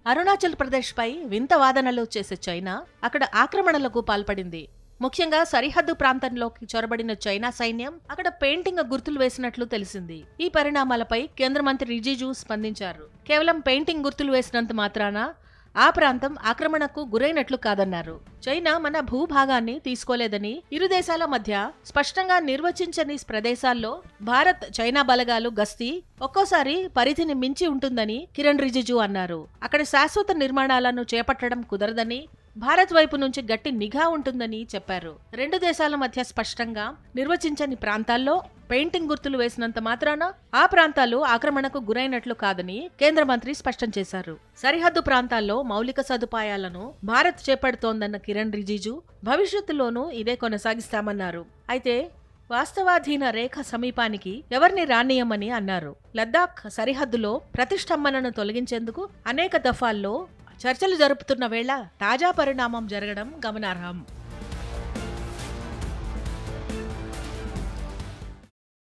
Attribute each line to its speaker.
Speaker 1: అరుణాచల్ ప్రదేశ్పై వింత వాదనలు చేసే చైనా అక్కడ ఆక్రమణలకు పాల్పడింది ముఖ్యంగా సరిహద్దు ప్రాంతంలోకి చొరబడిన చైనా సైన్యం అక్కడ పెయింటింగ్ గుర్తులు వేసినట్లు తెలిసింది ఈ పరిణామాలపై కేంద్ర మంత్రి రిజిజు స్పందించారు కేవలం పెయింటింగ్ గుర్తులు వేసినంత మాత్రాన ఆ ప్రాంతం ఆక్రమణకు గురైనట్లు కాదన్నారు చైనా మన భూభాగాన్ని తీసుకోలేదని ఇరు దేశాల మధ్య స్పష్టంగా నిర్వచించని ప్రదేశాల్లో భారత్ చైనా బలగాలు గస్తీ ఒక్కోసారి పరిధిని మించి ఉంటుందని కిరణ్ రిజిజు అన్నారు అక్కడ శాశ్వత నిర్మాణాలను చేపట్టడం కుదరదని భారత్ వైపు నుంచి గట్టి నిఘా ఉంటుందని చెప్పారు రెండు దేశాల మధ్య స్పష్టంగా నిర్వచించని ప్రాంతాల్లో పెయింటింగ్ గుర్తులు వేసినంత మాత్రాన ఆ ప్రాంతాలు ఆక్రమణకు గురైనట్లు కాదని కేంద్ర మంత్రి స్పష్టం చేశారు సరిహద్దు ప్రాంతాల్లో మౌలిక సదుపాయాలను భారత్ చేపడుతోందన్న కిరణ్ రిజిజు భవిష్యత్తులోనూ ఇదే కొనసాగిస్తామన్నారు అయితే వాస్తవాధీన రేఖ సమీపానికి ఎవరిని రానియమని అన్నారు లద్దాఖ్ సరిహద్దులో ప్రతిష్టంభనను తొలగించేందుకు అనేక దఫాల్లో చర్చలు జరుపుతున్న వేళ తాజా పరిణామం జరగడం గమనార్హం